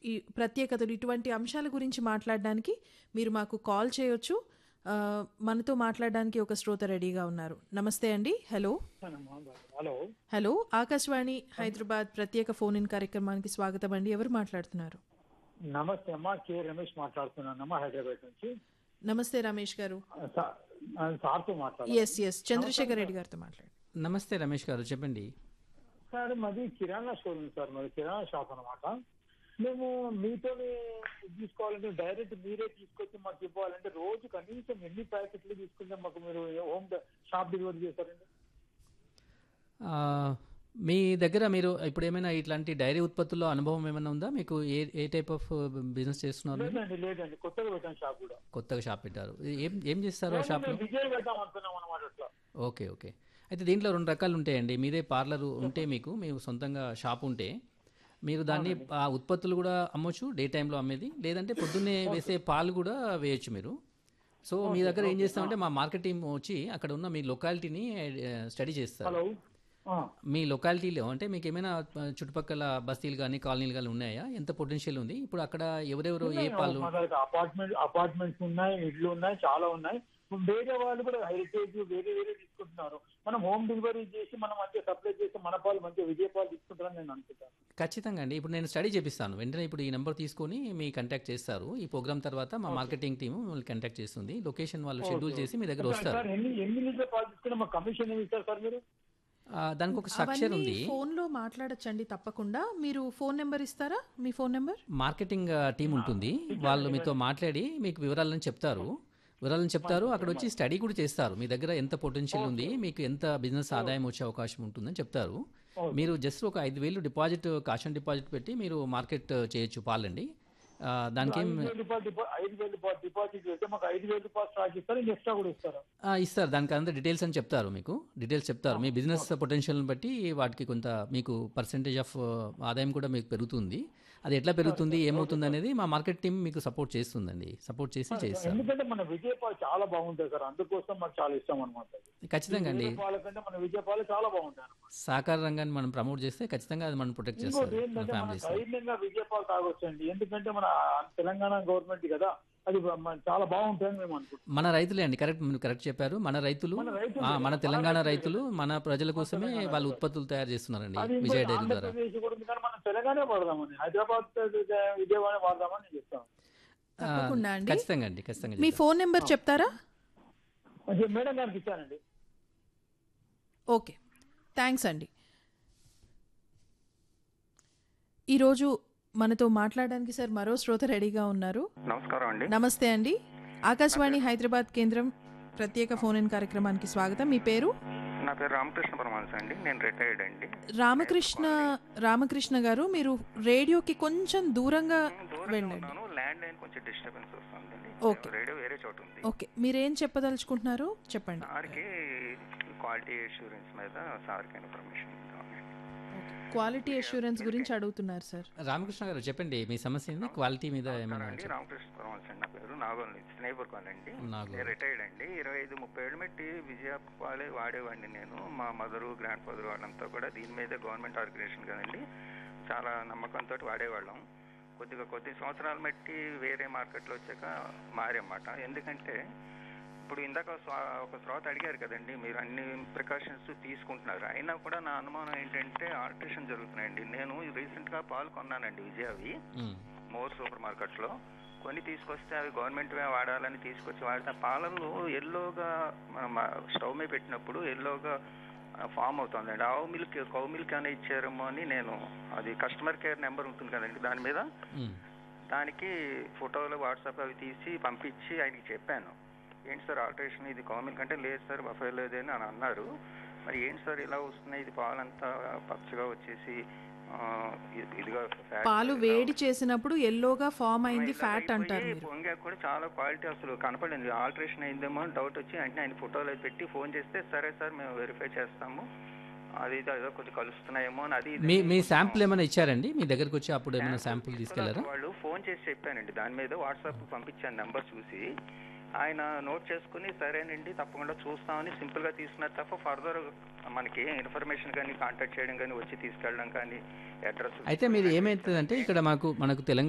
ఈ ప్రత్యేకతలు ఇటువంటి అంశాల గురించి మాట్లాడడానికి మీరు మాకు కాల్ చేయొచ్చు ఆ, మనతో మాట్లాడడానికి ఒక శ్రోత రెడీగా ఉన్నారు నమస్తే అండి hello hello hello Akashvani Hyderabad ప్రత్యేక ఫోన్ ఇన్ కార్యక్రమానికి స్వాగతం అండి ఎవరు మాట్లాడుతున్నారు నమస్తే అమ్మా కే రమేష్ మాట్లాడుతున్నానమ్మా హైదరాబాద్ నుంచి నమస్తే రమేష్ గారు సా- ఆ, సార్తో మాట్లాడాలి ఎస్ ఎస్ చంద్రశేఖర్ రెడ్డి గారితో మాట్లాడు నమస్తే రమేష్ గారు చెప్పండి సార్ మాది కిరాణా స్టోర్ ఉంది సార్ మాది కిరాణా షాప్ అన్నమాట మేము మీతో తీసుకోవాలంటే డైరెక్ట్ మీరే తీసుకొచ్చి మాకు ఇవ్వాలంటే రోజు కనీసం ఎన్ని ప్యాకెట్లు తీసుకుంటే మాకు మీరు హోమ్ షాప్ డెలివరీ చేస్తారండి ఆ, మీ దగ్గర మీరు ఇప్పుడు ఏమైనా ఇట్లాంటి డైరీ ఉత్పత్తుల్లో అనుభవం ఏమైనా ఉందా మీకు ఏ ఏ టైప్ ఆఫ్ బిజినెస్ చేస్తున్నారు మీరు? లేదండి లేదండి కొత్తగా పెట్టాం షాప్ కూడా కొత్తగా షాప్ పెట్టారు ఏం ఏం చేస్తారు ఆ షాప్లో మేము విజయ్ పెడతాం అనుకున్నాం అనమాట అట్లా ఓకే ఓకే అయితే దీంట్లో రెండు రకాలు ఉంటాయండి మీదే పార్లర్ ఉంటే మీకు మీరు సొంతంగా షాప్ ఉంటే మీరు దాన్ని ఆ ఉత్పత్తులు కూడా అమ్మొచ్చు డే టైంలో అమ్మేది లేదంటే పొద్దున్నే వేసే పాలు కూడా వేయొచ్చు మీరు సో మీ దగ్గర ఏం చేస్తామంటే మా మార్కెట్ టీం వచ్చి అక్కడ ఉన్న మీ లొకాలిటీని స్టడీ చేస్తారు హలో ఆ, మీ లొకాలిటీలో అంటే మీకు ఏమైనా ఆ, చుట్టుపక్కల బస్తీలు కానీ కాలనీలు కానీ ఉన్నాయా ఎంత పొటెన్షియల్ ఉంది ఇప్పుడు అక్కడ ఎవరెవరు ఏ పాలు మా దగ్గర అపార్ట్మెంట్ అపార్ట్మెంట్స్ ఉన్నాయి ఇళ్ళు ఉన్నాయి చాలా ఉన్నాయి వేరే వాళ్ళు కూడా హెరిటేజ్ వేరే వేరే తీసుకుంటున్నారు మనం హోమ్ డెలివరీ చేసి మనం మంచిగా సప్లై చేసి మన పాలు మంచిగా విజయ పాలు తీసుకుంటారని నేను అనుకుంటాను ఖచ్చితంగా అండి ఇప్పుడు నేను స్టడీ చేపిస్తాను వెంటనే ఇప్పుడు ఈ నెంబర్ తీసుకొని మీ కంటాక్ట్ చేస్తారు ఈ ప్రోగ్రామ్ తర్వాత మా మార్కెటింగ్ టీం మిమ్మల్ని కంటాక్ట్ చేస్తుంది లొకేషన్ వాళ్ళు షెడ్యూల్ చేసి మీ దగ్గర వస్తారు సార్ ఎన్ని ఎన్ని లీటర్ పాలు తీసుకున్నా మాకు కమిషన్ ఏమి ఇస్తారు సార్ మీరు ఆ, దానికి ఒక స్ట్రక్చర్ ఉంది ఫోన్ లో మాట్లాడచ్చండి తప్పకుండా మీరు ఫోన్ నెంబర్ ఇస్తారా మీ ఫోన్ నెంబర్ మార్కెటింగ్ టీం ఉంటుంది వాళ్ళు మీతో మాట్లాడి మీకు వివరాలను చెప్తారు వివరాలను చెప్తారు అక్కడ వచ్చి స్టడీ కూడా చేస్తారు మీ దగ్గర ఎంత పొటెన్షియల్ ఉంది మీకు ఎంత బిజినెస్ ఆదాయం వచ్చే అవకాశం ఉంటుందని చెప్తారు మీరు జస్ట్ ఒక ఐదు వేలు డిపాజిట్ కాషన్ డిపాజిట్ పెట్టి మీరు మార్కెట్ చేయొచ్చు పాలండి ఆ, దానికి ఏం ఐదు వేల రూపాయలు డిపా- ఐదు వేల రూపాయలు డిపాజిట్ చేస్తే మాకు ఐదు వేల రూపాయలు స్టాక్ ఇస్తారు ఇంకా ఎక్స్ట్రా కూడా ఇస్తారు ఆ, ఇస్తారు దానికి అంతా డీటెయిల్స్ అని చెప్తారు మీకు డీటెయిల్స్ చెప్తారు మీ బిజినెస్ పొటెన్షియల్ని బట్టి వాటికి కొంత మీకు పర్సంటేజ్ ఆఫ్ ఆదాయం కూడా మీకు పెరుగుతుంది అది ఎట్లా పెరుగుతుంది ఏమవుతుంది అనేది మా మార్కెట్ టీం మీకు సపోర్ట్ చేస్తుందండి సపోర్ట్ చేసి చేస్తారు ఎందుకంటే మన విజయ పాలు చాలా బాగుంటాయి సార్ అందుకోసం మాకు చాలా ఇష్టం అనమాట ఖచ్చితంగా అండి పాల కంటే మన విజయ పాలు చాలా బాగుంటాయి అనమాట సహకార రంగాన్ని మనం ప్రమోట్ చేస్తే ఖచ్చితంగా అది మనం ప్రొటెక్ట్ ఇంకోటి చేస్తారు మన ఏంటంటే మన ఫ్యామిలీస్ ధైర్యంగా విజయపాలు తాగొచ్చండి ఎందుకంటే మన తెలంగాణ గవర్నమెంట్ కదా అది మన చాలా బాగుంటుందని మేము అనుకుంటున్నాం మన రైతులే అండి కరెక్ట్ మీరు కరెక్ట్ చెప్పారు మన రైతులు మన రైతులు, ఆ, మన మన తెలంగాణ రైతులే రైతులు మన ప్రజల కోసమే వాళ్ళు ఉత్పత్తులు తయారు చేస్తున్నారండి అది ఇంకో విజయ డైరీ ద్వారా ఆంధ్రప్రదేశ్ కూడా ఉంది కానీ మనం తెలంగాణ వాడదామని హైదరాబాద్ విజయవాడ వాడదామని చెప్తాం ఆ, తప్పకుండా అండి. ఖచ్చితంగా అండి ఖచ్చితంగా మీ చేద్దాం. ఫోన్ నెంబర్ చెప్తారా అది మేడం గారికి ఇచ్చానండి ఓకే థ్యాంక్స్ అండి ఈరోజు మనతో మాట్లాడడానికి సార్ మరో శ్రోత రెడీగా ఉన్నారు నమస్కారం అండి నమస్తే అండి ఆకాశవాణి హైదరాబాద్ కేంద్రం ప్రత్యేక ఫోన్ ఇన్ కార్యక్రమానికి స్వాగతం మీ పేరు నా పేరు రామకృష్ణ పరమాంశ అండి నేను రిటైర్డ్ అండి రామకృష్ణ రామకృష్ణ గారు మీరు రేడియోకి కొంచెం దూరంగా దూరంగా వెళ్ళండి ఉన్నాను ల్యాండ్ లైన్ కొంచెం డిస్టర్బెన్స్ వస్తుందండి ఓకే. రేడియో వేరే చోట ఉంది ఓకే మీరేం చెప్పదలుచుకుంటున్నారు చెప్పండి సార్కి క్వాలిటీ అష్యూరెన్స్ మీద సార్కి ఇన్ఫర్మేషన్ కావాలండి క్వాలిటీ అష్యూరెన్స్ గురించి అడుగుతున్నారు సార్ రామకృష్ణ గారు చెప్పండి మీ సమస్య ఏంది క్వాలిటీ మీద ఏమైనా నమస్కారం అండి రామకృష్ణ పరమాంశ అండి నా పేరు నాగోల్ నుంచి స్నేహిపూర్ అండి నాగోల్. నేను రిటైర్డ్ అండి ఇరవై ఐదు ముప్పై ఏళ్ళు పెట్టి విజయ పాలే వాడేవాడిని నేను మా మదరు గ్రాండ్ ఫాదర్ వాళ్ళంతా కూడా దీని మీదే గవర్నమెంట్ ఆర్గనైజేషన్ కదండి చాలా నమ్మకంతో వాడేవాళ్ళం కొద్దిగా కొద్ది సంవత్సరాలు బట్టి వేరే మార్కెట్లో వచ్చాక మారమాట ఎందుకంటే ఇప్పుడు ఇందాక స్వా- ఒక శ్రోత అడిగారు కదండి మీరు అన్ని ప్రికాషన్స్ తీసుకుంటున్నారు అయినా కూడా నా అనుమానం ఏంటంటే ఆల్టరేషన్ జరుగుతున్నాయండి నేను రీసెంట్గా పాలు కొన్నానండి విజయవి మ్మ్. మోర్ సూపర్ మార్కెట్లో కొని తీసుకొస్తే అవి గవర్నమెంట్ వాడాలని తీసుకొచ్చి వాడితే ఆ పాలలు ఎల్లోగా స్టవ్ మీద పెట్టినప్పుడు ఎల్లోగా ఫామ్ అవుతుందండి ఆవు మిల్క్ కౌ మిల్క్ అని ఇచ్చారేమో అని నేను అది కస్టమర్ కేర్ నెంబర్ ఉంటుంది కదండి దాని మీద మ్మ్. దానికి ఫోటోలు వాట్సాప్ అవి తీసి పంపించి ఆయనకి చెప్పాను ఏంటి సార్ ఆల్టరేషన్ ఇది కౌ మిల్క్ అంటే లేదు సార్ బఫే లేదని అని అన్నారు మరి ఏంటి సార్ ఇలా వస్తున్నాయి ఇది పాలంతా పచ్చగా వచ్చేసి ఆ, ఇది- ఇదిగా fat పాలు ఇలా వేడి చేసినప్పుడు ఎల్లోగా ఫామ్ అయింది ఇలా ఫ్యాట్ అయిపోయి అంటారు మీరు పొంగాక కూడా చాలా క్వాలిటీ అసలు కనపడింది ఆల్టరేషన్ అయిందేమో అని డౌట్ వచ్చి వెంటనే ఆయన ఫోటోలు అవి పెట్టి ఫోన్ చేస్తే సరే సార్ మేము వెరిఫై చేస్తాము అది ఇది ఏదో కొద్దిగా కలుస్తున్నాయేమో అని అది ఇది మీ మీ కొంచెం శాంపుల్ ఏమైనా ఇచ్చారండి మీ దగ్గరకు వచ్చి అప్పుడు ఏమైనా శాంపుల్ తీసుకెళ్లారా వాళ్ళు ఫోన్ చేసి చెప్పానండి దాని మీద వాట్సాప్ పంపించాను నెంబర్ చూసి ఆయన నోట్ చేసుకుని సరేనండి తప్పకుండా చూస్తామని సింపుల్ గా తీసుకున్నారు తప్ప ఫర్దర్ మనకి ఇన్ఫర్మేషన్ కానీ కాంటాక్ట్ చేయడం కానీ వచ్చి తీసుకెళ్ళడం కానీ అడ్రస్ అయితే మీరు ఏమైతుందంటే ఇక్కడ మాకు మనకు తెలంగాణ